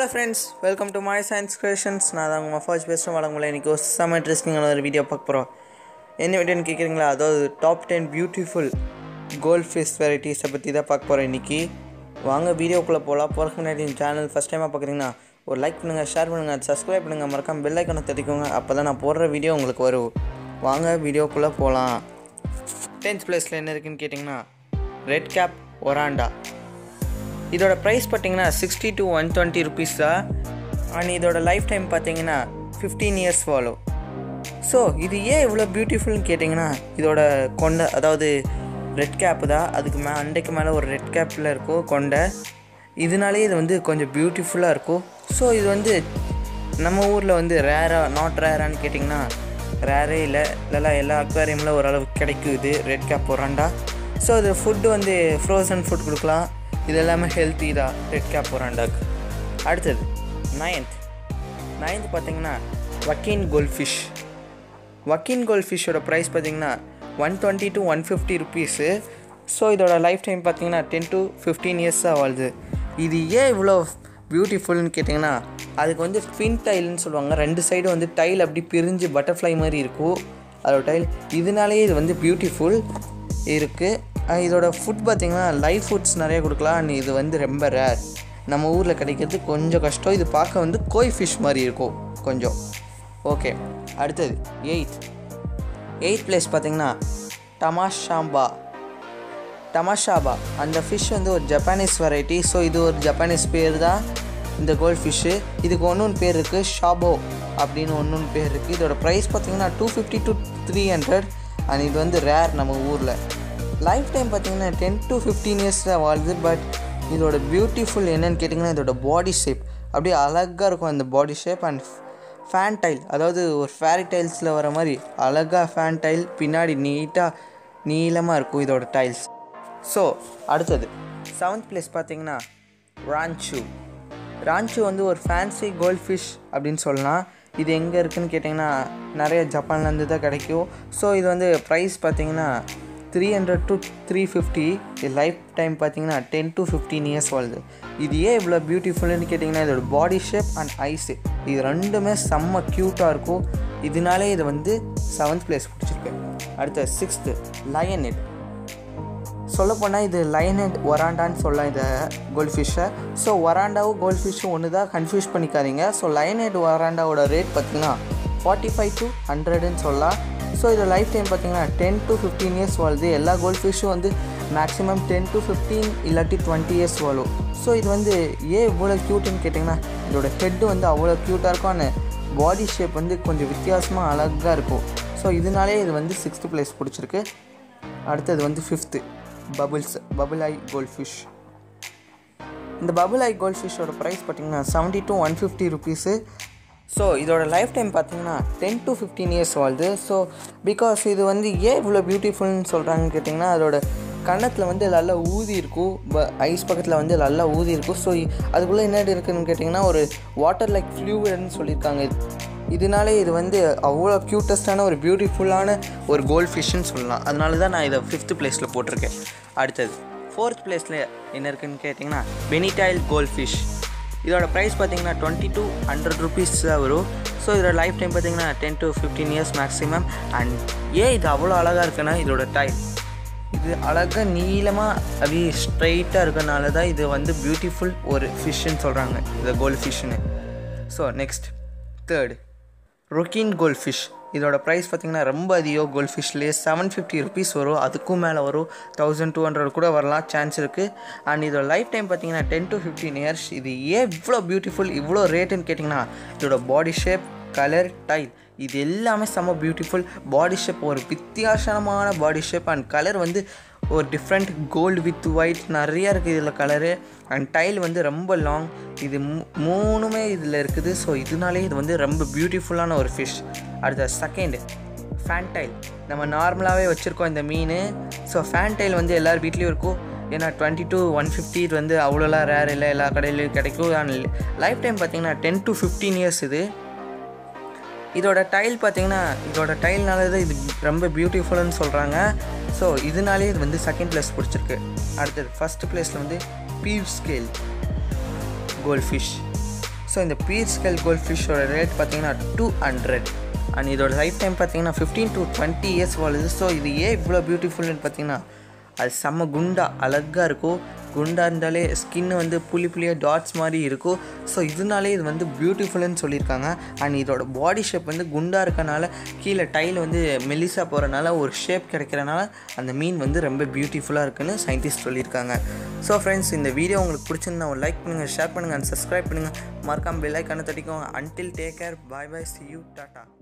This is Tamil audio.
friends welcome to my science creations நான் தான் உங்கள் மஃபாஜ் பேசுகிறேன் வழங்குல இன்றைக்கி ஒரு செம்ம இன்ட்ரெஸ்டிங்கான ஒரு வீடியோ பார்க்க போகிறோம் என்ன வீடியோன்னு கேட்குறீங்களா அதாவது top ten beautiful gold fish வெரைட்டிஸை பற்றி தான் பார்க்க போகிறோம் இன்றைக்கி வாங்க வீடியோக்குள்ளே போகலாம் போகிறதுக்கு முன்னாடி சேனல் ஃபஸ்ட் டைமாக பார்க்குறீங்கன்னா ஒரு லைக் பண்ணுங்கள் ஷேர் பண்ணுங்கள் சப்ஸ்கிரைப் பண்ணுங்கள் மறக்காம பெல் ஐக்கனை தட்டிக்கோங்க அப்போ தான் நான் போடுற வீடியோ உங்களுக்கு வரும் வாங்க வீடியோக்குள்ளே போகலாம் டென்த் பிளேஸில் என்ன இருக்குன்னு கேட்டிங்கன்னா ரெட் கேப் ஒராண்டா இதோட ப்ரைஸ் பார்த்தீங்கன்னா sixty to one twenty rupees தான் அண்ட் இதோட லைஃப் டைம் பார்த்தீங்கன்னா ஃபிஃப்டீன் இயர்ஸ் ஃபாலோ ஸோ இது ஏன் இவ்வளோ பியூட்டிஃபுல்னு கேட்டிங்கன்னா இதோட கொண்டை அதாவது ரெட் கேப்பு தான் அதுக்கு மே அண்டைக்கு மேலே ஒரு ரெட் கேப்பில் இருக்கும் கொண்டை இதனாலே இது வந்து கொஞ்சம் பியூட்டிஃபுல்லாக இருக்கும் ஸோ இது வந்து நம்ம ஊரில் வந்து ரேராக நாட் ரேரான்னு கேட்டிங்கன்னா ரேரே இல்லை இல்லைல்லாம் எல்லா அக்வாரியமில் ஓரளவுக்கு கிடைக்கும் இது ரெட் கேப் ஒராண்டா ஸோ இது ஃபுட்டு வந்து ஃப்ரோசன் ஃபுட் கொடுக்கலாம் இது எல்லாமே ஹெல்த்தி தான் ரெட் கேப் ஒராண்டாக்கு அடுத்தது நைன்த் நைன்த் பார்த்தீங்கன்னா wakin gold fish wakin gold ஃபிஷ்ஷோட ப்ரைஸ் பார்த்தீங்கன்னா one twenty to one fifty rupees so இதோட லைஃப் டைம் பார்த்தீங்கன்னா டென் டு ஃபிஃப்டீன் இயர்ஸாக வாழ்து இது ஏன் இவ்வளோ பியூட்டிஃபுல்னு கேட்டிங்கன்னா அதுக்கு வந்து ஃபின் டைல்னு சொல்லுவாங்க ரெண்டு சைடும் வந்து டைல் அப்படி பிரிஞ்சு பட்டர்ஃப்ளை மாதிரி இருக்கும் அதோட டைல் இதனாலேயே இது வந்து பியூட்டிஃபுல் இருக்குது இதோட ஃபுட் பார்த்திங்கன்னா லைவ் ஃபுட்ஸ் நிறைய கொடுக்கலாம் அண்ட் இது வந்து ரொம்ப ரேர் நம்ம ஊரில் கிடைக்கிறது கொஞ்சம் கஷ்டம் இது பார்க்க வந்து கோய் ஃபிஷ் மாதிரி இருக்கும் கொஞ்சம் ஓகே அடுத்தது எயித் எயித் பிளேஸ் பார்த்தீங்கன்னா டமாஷாம்பா டமாஷாபா அந்த ஃபிஷ் வந்து ஒரு ஜப்பானீஸ் வெரைட்டி ஸோ இது ஒரு ஜப்பானீஸ் பேர் தான் இந்த கோல்ட் ஃபிஷ்ஷு இதுக்கு ஒன்று பேர் இருக்குது ஷாபோ அப்படின்னு ஒன்று பேர் இருக்குது இதோட ப்ரைஸ் பார்த்தீங்கன்னா two fifty to three hundred and இது வந்து ரேர் நம்ம ஊரில் லைஃப் டைம் பார்த்தீங்கன்னா டென் டு ஃபிஃப்டீன் இயர்ஸில் வாழுது பட் இதோட பியூட்டிஃபுல் என்னன்னு கேட்டிங்கன்னா இதோட பாடி ஷேப் அப்படியே அழகாக இருக்கும் அந்த body shape and fan tail அதாவது ஒரு ஃபேரி டைல்ஸில் வர மாதிரி அழகாக ஃபேன் டைல் பின்னாடி நீட்டாக நீளமாக இருக்கும் இதோட டைல்ஸ் ஸோ அடுத்தது செவன்த் பிளேஸ் பார்த்தீங்கன்னா ரான்ச்சு ரான்ச்சு வந்து ஒரு ஃபேன்சி கோல்ட் ஃபிஷ் அப்படின்னு சொல்லலாம் இது எங்கே இருக்குதுன்னு கேட்டிங்கன்னா நிறைய ஜப்பான்லேருந்து தான் கிடைக்கும் ஸோ இது வந்து ப்ரைஸ் பார்த்தீங்கன்னா three hundred to three fifty இது லைஃப் டைம் பார்த்தீங்கன்னா டென் டு ஃபிஃப்டீன் இயர்ஸ் வருது இது ஏன் இவ்வளோ பியூட்டிஃபுல்னு கேட்டிங்கன்னா இதோட பாடி ஷேப் அண்ட் ஐஸு இது ரெண்டுமே செம்ம க்யூட்டாக இருக்கும் இதனாலே இது வந்து செவன்த் பிளேஸ் பிடிச்சிருக்கு அடுத்த சிக்ஸ்த்து லயன் சொல்லப்போனால் இது லைனட் ஒராண்டான்னு சொல்லலாம் இதை கோல்ட் ஃபிஷ்ஷை ஸோ ஒராண்டாவும் கோல்ட் ஃபிஷ்ஷும் ஒன்று தான் கன்ஃபியூஸ் பண்ணிக்காதீங்க ஸோ லைனட் ஒராண்டாவோட ரேட் பார்த்திங்கன்னா ஃபார்ட்டி ஃபைவ் டு ஹண்ட்ரடுன்னு சொல்லலாம் ஸோ இது லைஃப் டைம் பார்த்திங்கன்னா டென் டு ஃபிஃப்டீன் இயர்ஸ் வாழுது எல்லா கோல்ட் ஃபிஷ்ஷும் வந்து மேக்ஸிமம் டென் டு ஃபிஃப்டீன் இல்லாட்டி டுவெண்ட்டி இயர்ஸ் வாழும் ஸோ இது வந்து ஏன் இவ்வளோ க்யூட்டுன்னு கேட்டிங்கன்னா இதோட ஹெட்டு வந்து அவ்வளோ க்யூட்டாக இருக்கும் ஆனால் பாடி ஷேப் வந்து கொஞ்சம் வித்தியாசமாக அழகாக இருக்கும் ஸோ இதனாலே இது வந்து சிக்ஸ்த்து பிளேஸ் பிடிச்சிருக்கு அடுத்தது வந்து fifth bubbles bubble eye gold fish இந்த பபுள் ஐ கோல்ட் ஃபிஷ்ஷோட ப்ரைஸ் பார்த்தீங்கன்னா seventy to one fifty rupees so இதோட லைஃப் டைம் பார்த்தீங்கன்னா டென் டு ஃபிஃப்டீன் இயர்ஸ் வாழ்து ஸோ பிகாஸ் இது வந்து ஏன் இவ்வளோ பியூட்டிஃபுல்னு சொல்கிறாங்கன்னு கேட்டிங்கன்னா அதோட கன்னத்தில் வந்து நல்லா ஊதி இருக்கும் ப ஐஸ் பக்கத்தில் வந்து நல்லா ஊதி இருக்கும் ஸோ அதுக்குள்ளே என்ன இருக்குதுன்னு கேட்டிங்கன்னா ஒரு வாட்டர் லைக் ஃப்ளூவிட்னு சொல்லியிருக்காங்க இதனாலே இது வந்து அவ்வளோ க்யூட்டஸ்டான ஒரு பியூட்டிஃபுல்லான ஒரு கோல்ட் ஃபிஷ்ஷுன்னு சொல்லலாம் அதனால தான் நான் இதை ஃபிஃப்த்து பிளேஸில் போட்டிருக்கேன் அடுத்தது ஃபோர்த் பிளேஸில் என்ன இருக்குதுன்னு கேட்டிங்கன்னா பெனிடைல் கோல்ட் ஃபிஷ் இதோட ப்ரைஸ் பார்த்தீங்கன்னா டுவெண்ட்டி டூ ஹண்ட்ரட் ருபீஸ் தான் வரும் ஸோ இதோட லைஃப் டைம் பார்த்தீங்கன்னா ten to fifteen years maximum and ஏன் இது அவ்வளோ அழகாக இருக்குன்னா இதோட டைம் இது அழகாக நீளமாக அப்படியே ஸ்ட்ரைட்டாக இருக்கனால தான் இது வந்து பியூட்டிஃபுல் ஒரு ஃபிஷ்ஷுன்னு சொல்கிறாங்க இந்த கோல்ட் ஃபிஷ்ஷுன்னு so next third ryukin gold fish இதோட ப்ரைஸ் பார்த்திங்கன்னா ரொம்ப அதிகம் கோல்ட் ஃபிஷ்லேயே செவன் ஃபிஃப்டி ருபீஸ் வரும் அதுக்கும் மேலே வரும் தௌசண்ட் டூ ஹண்ட்ரட் கூட வரலாம் சான்ஸ் இருக்குது அண்ட் இதோட லைஃப் டைம் பார்த்திங்கன்னா டென் டு ஃபிஃப்டீன் இயர்ஸ் இது ஏன் இவ்வளோ பியூட்டிஃபுல் இவ்வளோ ரேட்டுன்னு கேட்டிங்கன்னா இதோட பாடி ஷேப் கலர் டைல் இது எல்லாமே செம்ம பியூட்டிஃபுல் பாடி ஷேப் ஒரு வித்தியாசமான பாடி ஷேப் அண்ட் கலர் வந்து ஒரு டிஃப்ரெண்ட் கோல்டு வித் ஒயிட் நிறையா இருக்குது இதில் கலரு அண்ட் டைல் வந்து ரொம்ப லாங் இது மூ மூணுமே இதில் இருக்குது ஸோ இதனாலே இது வந்து ரொம்ப பியூட்டிஃபுல்லான ஒரு ஃபிஷ் அடுத்த செகண்டு ஃபேன்டைல் நம்ம நார்மலாகவே வச்சுருக்கோம் இந்த மீன் ஸோ ஃபேன்டைல் வந்து எல்லார் வீட்லேயும் இருக்கும் ஏன்னா டுவெண்ட்டி டூ ஒன் ஃபிஃப்டி இது வந்து அவ்வளோலாம் ரேர் இல்லை எல்லா கடையிலையும் கிடைக்கும் அண்ட் லைஃப் டைம் பார்த்திங்கன்னா டென் டு ஃபிஃப்டீன் இயர்ஸ் இது இதோட டைல் பார்த்தீங்கன்னா இதோட டைல்னால தான் இது ரொம்ப பியூட்டிஃபுல்னு சொல்கிறாங்க ஸோ இதனாலே இது வந்து செகண்ட் பிளேஸ் பிடிச்சிருக்கு அடுத்தது ஃபஸ்ட் பிளேஸில் வந்து pearl scale gold fish so இந்த பீர் ஸ்கேல் கோல்ட் ஃபிஷ்ஷோட ரேட் பார்த்தீங்கன்னா டூ ஹண்ட்ரட் அண்ட் இதோட லைஃப் டைம் பார்த்தீங்கன்னா ஃபிஃப்டீன் டு டுவெண்ட்டி இயர்ஸ் வாழுது ஸோ இது ஏன் இவ்வளோ பியூட்டிஃபுல்னு பார்த்தீங்கன்னா அது செம்ம குண்டா அழகாக இருக்கும் குண்டா இருந்தாலே ஸ்கின் வந்து புளி புளியாக டாட்ஸ் மாதிரி இருக்கும் ஸோ இதனாலே இது வந்து பியூட்டிஃபுல்னு சொல்லியிருக்காங்க அண்ட் இதோட பாடி ஷேப் வந்து குண்டாக இருக்கனால கீழே டைல் வந்து மெலிசா போகிறனால ஒரு ஷேப் கிடைக்கிறனால அந்த மீன் வந்து ரொம்ப பியூட்டிஃபுல்லாக இருக்குன்னு சயின்டிஸ்ட் சொல்லியிருக்காங்க ஸோ ஃப்ரெண்ட்ஸ் இந்த வீடியோ உங்களுக்கு பிடிச்சிருந்தா ஒரு லைக் பண்ணுங்கள் ஷேர் பண்ணுங்கள் அண்ட் சப்ஸ்கிரைப் பண்ணுங்கள் மறக்காம பெல் ஐக்கான தட்டிக்கோங்க until take care bye bye see you tata